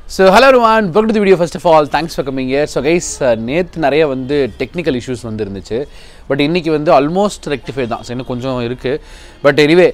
so hello one welcome to video first of all thanks for coming here so guys நேற்று நிறைய வந்து technical issues வந்து இருந்துச்சு but இன்றைக்கி வந்து ஆல்மோஸ்ட் ரெக்டிஃபை தான் ஸோ இன்னும் கொஞ்சம் இருக்குது பட் எனிவே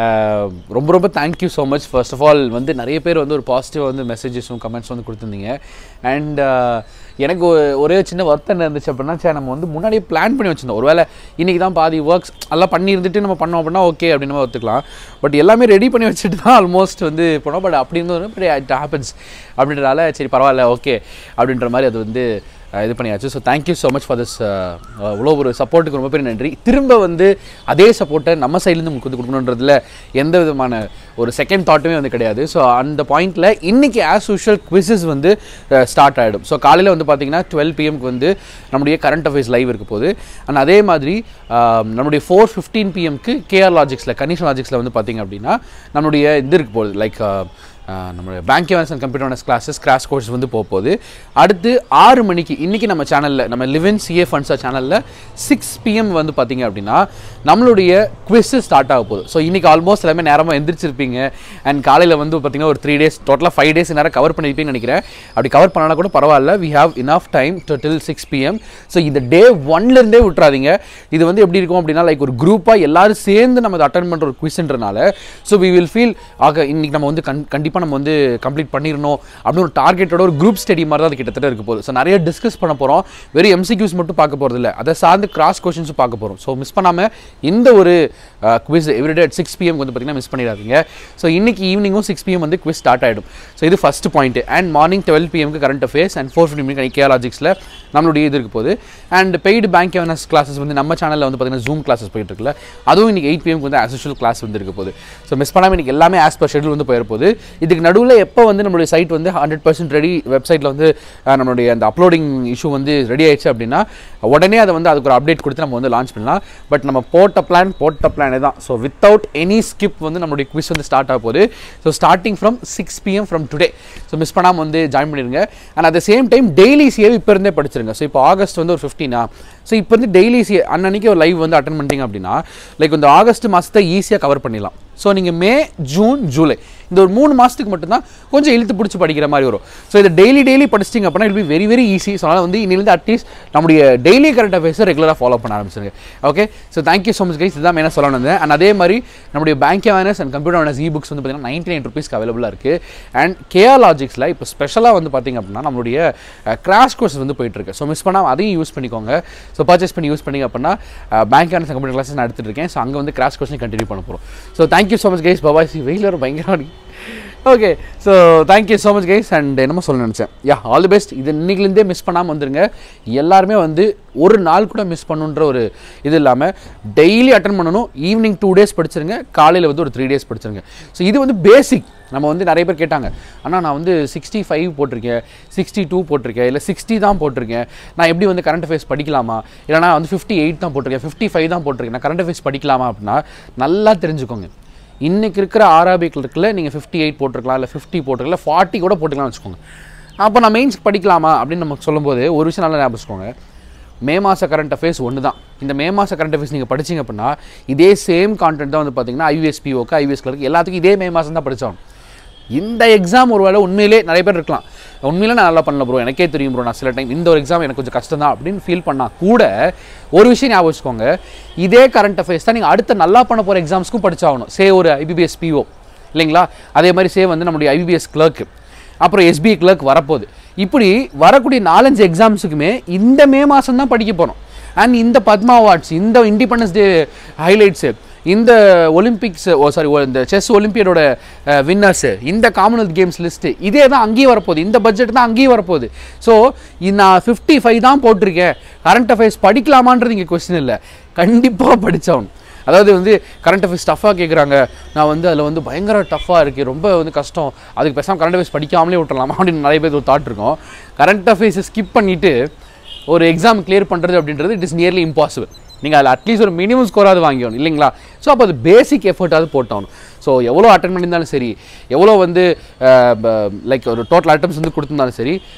ரொம்ப ரொம்ப thank you so much first of all வந்து நிறைய பேர் வந்து ஒரு பாசிட்டிவாக வந்து மெசேஜஸும் கமெண்ட்ஸ் வந்து கொடுத்துருந்தீங்க அண்ட் எனக்கு ஒ- ஒரே சின்ன வருத்தம் என்ன இருந்துச்சு அப்படின்னா சே நம்ம வந்து முன்னாடியே பிளான் பண்ணி வச்சிருந்தோம் ஒருவேளை இன்றைக்கி தான் பாதி ஒர்க்ஸ் எல்லாம் பண்ணி இருந்துட்டு நம்ம பண்ணோம் அப்படின்னா ஓகே அப்படின்னு நம்ம ஒத்துக்கலாம் பட் எல்லாமே ரெடி பண்ணி வச்சுட்டு தான் ஆல்மோஸ்ட் வந்து போனோம் பட் அப்படி இருந்தது பட் இட் ஹேப்பன்ஸ் அப்படின்றதால சரி பரவாயில்ல ஓகே அப்படின்ற மாதிரி அது வந்து அஹ், இது பண்ணியாச்சு so thank you so much for this இவ்வளோ ஒரு சப்போர்ட்டுக்கு ரொம்ப பெரிய நன்றி திரும்ப வந்து அதே சப்போர்ட்டை நம்ம சைட்லேருந்து உங்களுக்கு வந்து கொடுக்கணுன்றதுல எந்த விதமான ஒரு செகண்ட் தாட்டுமே வந்து கிடையாது ஸோ அந்த பாயிண்ட்டில் இன்றைக்கி ஆஸ் யூஷுவல் குவிசஸ் வந்து ஸ்டார்ட் ஆகிடும் ஸோ காலையில் வந்து பார்த்தீங்கன்னா டுவெல் பிஎம்க்கு வந்து நம்முடைய கரண்ட் அஃபேர்ஸ் லைவ் இருக்க போகுது அண்ட் அதே மாதிரி ஆஹ், நம்முடைய ஃபோர் ஃபிஃப்டீன் பிஎம்க்கு கேஆர் லாஜிக்ஸில் கனிஷன் லாஜிக்ஸில் வந்து பார்த்தீங்க அப்படின்னா நம்முடைய இது இருக்க போகுது லைக் நம்மளுடைய bank awareness and computer awareness classes crash course வந்து போக போகுது அடுத்து ஆறு மணிக்கு இன்றைக்கி நம்ம சேனலில் நம்ம லிவன் சிஏ ஃபண்ட்ஸா சேனலில் சிக்ஸ் பிஎம் வந்து பார்த்தீங்க அப்படின்னா நம்மளுடைய குவிஸ் ஸ்டார்ட் ஆக போகுது ஸோ இன்றைக்கி ஆல்மோஸ்ட் எல்லாமே நேரமாக எந்திரிச்சிருப்பீங்க அண்ட் காலையில் வந்து பார்த்தீங்கன்னா ஒரு த்ரீ டேஸ் டோட்டலாக ஃபைவ் டேஸ் நேரம் கவர் பண்ணியிருப்பீங்கன்னு நினைக்கிறேன் அப்படி கவர் பண்ணனா கூட பரவாயில்ல we have enough time to till six PM so இந்த டே ஒன்லேருந்தே விட்றாதீங்க இது வந்து எப்படி இருக்கும் அப்படின்னா லைக் ஒரு குரூப்பாக எல்லாரும் சேர்ந்து நம்ம அதை அட்டன் பண்ணுற ஒரு குவிஸ்ன்றனால ஸோ வி வில் ஃபீல் ஆக இன்னைக்கு நம்ம வந்து கண் கண்டிப்பாக நம்ம வந்து கம்ப்ளீட் பண்ணிடணும் அப்படின்னு ஒரு டார்கெட்டோட ஒரு குரூப் ஸ்டடி மாதிரி தான் அது கிட்டத்தட்ட இருக்க போகுது ஸோ நிறைய டிஸ்கஸ் பண்ண போகிறோம் வெறும் எம்சிக்யூஸ் மட்டும் பார்க்க போகிறது இல்லை அதை சார்ந்து கிராஸ் கொஷின்ஸும் பார்க்க போகிறோம் ஸோ மிஸ் பண்ணாமல் இந்த ஒரு quiz everyday at six PM வந்து பார்த்தீங்கன்னா மிஸ் பண்ணிடாதீங்க ஸோ இன்னைக்கு ஈவினிங்கும் சிக்ஸ் பிஎம் வந்து குவிஸ் ஸ்டார்ட் ஆகிடும் ஸோ இது first point and morning twelve பிஎம்க்கு current affairs and four fifty minute கேலாஜிக்ஸில் நம்மளுடைய இது இருக்க போகுது and paid bank awareness classes வந்து நம்ம சேனலில் வந்து பார்த்தீங்கன்னா ஜூம் கிளாஸஸ் போயிட்டு இருக்குல்ல அதுவும் இன்னைக்கு எயிட் பிஎம்க்கு வந்து அசோஷியல் கிளாஸ் வந்து இருக்க போகுது ஸோ மிஸ் பண்ணாமல் இன்னைக்கு எல்லாமே ஆஸ் பர் ஷெடியூல் வந்து போயிட போகுது இதுக்கு நடுவில் எப்போ வந்து நம்மளுடைய சைட் வந்து ஹண்ட்ரட் பர்சன்ட் ரெடி வெப்சைட்டில் வந்து அஹ், நம்மளுடைய அந்த அப்லோடிங் இஷ்யூ வந்து ரெடி ஆயிடுச்சு அப்படின்னா உடனே அதை வந்து அதுக்கு ஒரு அப்டேட் கொடுத்து நம்ம வந்து லான்ச் பண்ணலாம் பட் நம்ம போட்ட பிளான் போட்ட பிளானே தான் ஸோ வித்தவுட் எனி ஸ்கிப் வந்து நம்மளுடைய குவிஸ் வந்து ஸ்டார்ட் ஆக போகுது so starting from six PM from today so miss பண்ணாமல் வந்து ஜாயின் பண்ணிடுங்க and at the same time daily CA இப்போ இருந்தே படிச்சிருங்க ஸோ இப்போ ஆகஸ்ட் வந்து ஒரு ஃபிஃப்டீனா ஸோ இப்போ வந்து டெய்லி சிஏ அன்னன்னைக்கு ஒரு லைவ் வந்து அட்டன் பண்ணிட்டீங்க அப்படின்னா லைக் இந்த ஆகஸ்ட் மாதத்தை ஈஸியாக கவர் பண்ணிடலாம் ஸோ நீங்கள் மே ஜூன் ஜூலை இந்த ஒரு மூணு மாதத்துக்கு மட்டும்தான் கொஞ்சம் இழுத்து பிடிச்சி படிக்கிற மாதிரி வரும் ஸோ இதை டெய்லி டெய்லி படிச்சிட்டிங்க அப்படின்னா it be very very easy so அதனால் வந்து இன்னிலேருந்து அட்லீஸ்ட் நம்முடைய டெய்லி கரண்ட் அஃபேர்ஸை ரெகுலராக ஃபாலோ பண்ண ஆரம்பிச்சிருங்க okay so thank you so much guys இதுதான் என்ன சொல்ல வந்தேன் அண்ட் அதே மாதிரி நம்முடைய bank awareness and computer awareness e books வந்து பார்த்தீங்கன்னா நைன்டி நைன் ருபீஸ்க்கு அவைலபிளாக இருக்குது அண்ட் கேஆர் லாஜிக்ஸில் இப்போ ஸ்பெஷலாக வந்து பார்த்தீங்க அப்படின்னா நம்மளுடைய கிராஷ் கோர்ஸ் வந்து போயிட்டு இருக்கு ஸோ மிஸ் பண்ணாமல் அதையும் யூஸ் பண்ணிக்கோங்க ஸோ பர்ச்சேஸ் பண்ணி யூஸ் பண்ணிங்க அப்படின்னா பேங்க் அவேர்னஸ் கம்ப்யூட்டர் கிளாஸஸ் நான் எடுத்துட்டு இருக்கேன் ஸோ அங்கே வந்து கிராஷ் கோர்ஸ் கண்டினியூ பண்ண போகிறோம் so thank you so much guys bye bye சி வெயில் வர பயங்கரமாக இருக்கு okay so thank you so much guys and என்னமோ சொல்ல நினச்சேன் யா ஆல் தி பெஸ்ட் இது இன்னைக்குலேருந்தே மிஸ் பண்ணாமல் வந்துருங்க எல்லாருமே வந்து ஒரு நாள் கூட மிஸ் பண்ணுன்ற ஒரு இது இல்லாமல் டெய்லி அட்டன் பண்ணணும் ஈவினிங் டூ டேஸ் படிச்சிருங்க காலையில் வந்து ஒரு த்ரீ டேஸ் படிச்சிருங்க ஸோ இது வந்து பேசிக் நம்ம வந்து நிறைய பேர் கேட்டாங்க அண்ணா நான் வந்து சிக்ஸ்டி ஃபைவ் போட்டிருக்கேன் சிக்ஸ்டி டூ போட்டிருக்கேன் இல்லை சிக்ஸ்டி தான் போட்டிருக்கேன் நான் எப்படி வந்து கரண்ட் அஃபேர்ஸ் படிக்கலாமா இல்லைனா வந்து ஃபிஃப்டி எயிட் தான் போட்டிருக்கேன் ஃபிஃப்டி ஃபைவ் தான் போட்டிருக்கேன் நான் கரண்ட் அஃபேர்ஸ் படிக்கலாமா அப்படின்னா நல்லா தெரிஞ்சுக்கோங்க இன்னைக்கு இருக்கிற ஆராபிக் இருக்குல்ல நீங்கள் ஃபிஃப்டி எயிட் போட்டிருக்கலாம் இல்லை ஃபிஃப்டி போட்டிருக்கலாம் ஃபார்ட்டி கூட போட்டுக்கலாம்னு வச்சுக்கோங்க அப்போ நான் மெயின்ஸ் படிக்கலாமா அப்படின்னு நமக்கு சொல்லும்போது ஒரு விஷயம் நல்லா ஞாபகம் வச்சுக்கோங்க மே மாத கரண்ட் அஃபேர்ஸ் ஒன்று தான் இந்த மே மாத கரண்ட் அஃபேர்ஸ் நீங்கள் படிச்சீங்க அப்படின்னா இதே சேம் கான்டென்ட் தான் வந்து பார்த்தீங்கன்னா ஐவிஎஸ் பிஓக்கு ஐவிஎஸ் கிளர்க்கு எல்லாத்துக்கும் இதே மே மாதம் தான் படித்தோம் இந்த எக்ஸாம் ஒரு வேளை உண்மையிலே நிறைய பேர் இருக்கலாம் உண்மையிலே நான் நல்லா பண்ணல ப்ரோ எனக்கே தெரியும் ப்ரோ நான் சில டைம் இந்த ஒரு எக்ஸாம் எனக்கு கொஞ்சம் கஷ்டம் தான் அப்படின்னு ஃபீல் பண்ணால் கூட ஒரு விஷயம் ஞாபகம் வச்சுக்கோங்க இதே கரண்ட் அஃபேர்ஸ் தான் நீங்கள் அடுத்த நல்லா பண்ண போகிற எக்ஸாம்ஸ்க்கும் படிச்சாகணும் சே ஒரு ஐபிபிஎஸ் பிஓ இல்லைங்களா அதே மாதிரி சே வந்து நம்முடைய ஐபிபிஎஸ் கிளர்க்கு அப்புறம் எஸ்பிஐ கிளர்க் வரப்போகுது இப்படி வரக்கூடிய நாலஞ்சு எக்ஸாம்ஸுக்குமே இந்த மே மாதம் தான் படிக்க போகிறோம் அண்ட் இந்த பத்மா அவார்ட்ஸ் இந்த இண்டிபெண்டன்ஸ் டே ஹைலைட்ஸு இந்த ஒலிம்பிக்ஸ் ஓ சாரி இந்த செஸ் ஒலிம்பியடோட வின்னர்ஸு இந்த காமன்வெல்த் கேம்ஸ் லிஸ்ட்டு இதே தான் அங்கேயும் வரப்போகுது இந்த பட்ஜெட் தான் அங்கேயும் வரப்போகுது ஸோ நான் ஃபிஃப்டி ஃபைவ் தான் போட்டிருக்கேன் கரண்ட் அஃபேர்ஸ் படிக்கலாமான்றது இங்கே கொஸ்டின் இல்லை கண்டிப்பாக படித்தாகணும் அதாவது வந்து கரண்ட் அஃபேர்ஸ் டஃப்பாக கேட்குறாங்க நான் வந்து அதில் வந்து பயங்கர டஃப்பாக இருக்குது ரொம்ப வந்து கஷ்டம் அதுக்கு பேசாமல் கரண்ட் அஃபேர்ஸ் படிக்காமலே விட்டுறலாமா அப்படின்னு நிறைய பேர் ஒரு தாட் இருக்கும் கரண்ட் அஃபேர்ஸை ஸ்கிப் பண்ணிவிட்டு ஒரு எக்ஸாம் கிளியர் பண்ணுறது அப்படின்றது இட் இஸ் நியர்லி இம்பாசிபிள் நீங்கள் அதில் அட்லீஸ்ட் ஒரு மினிமம் ஸ்கோராவது வாங்கிக்கணும் இல்லைங்களா ஸோ அப்போ அது பேசிக் எஃபர்ட்டாவது போட்டாகணும் ஸோ எவ்வளோ அட்டன் பண்ணியிருந்தாலும் சரி எவ்வளோ வந்து லைக் ஒரு டோட்டல் அட்டம்ஸ் வந்து கொடுத்துருந்தாலும் சரி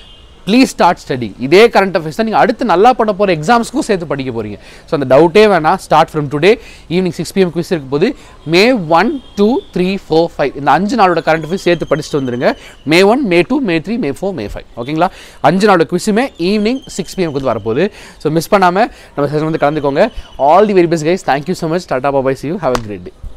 ப்ளீஸ் ஸ்டார்ட் ஸ்டடி இதே கரண்ட் அஃபேர்ஸ் தான் நீங்கள் அடுத்து நல்லா பண்ண போகிற எக்ஸாம்ஸ்க்கும் சேர்த்து படிக்க போகிறீங்க ஸோ அந்த டவுட்டே வேணாம் start from today evening six PM quiz இருக்க போது May one two three four five இந்த அஞ்சு நாளோட கரண்ட் அஃபேர்ஸ் சேர்த்து படிச்சுட்டு வந்துருங்க May one May two May three May four May five ஓகேங்களா அஞ்சு நாளோட குவிஸுமே ஈவினிங் சிக்ஸ் பிஎம்க்கு வந்து வரப்போகுது ஸோ மிஸ் பண்ணாமல் நம்ம செஷன் வந்து கலந்துக்கோங்க all the very best guys thank you so much tata bye bye see you have a great day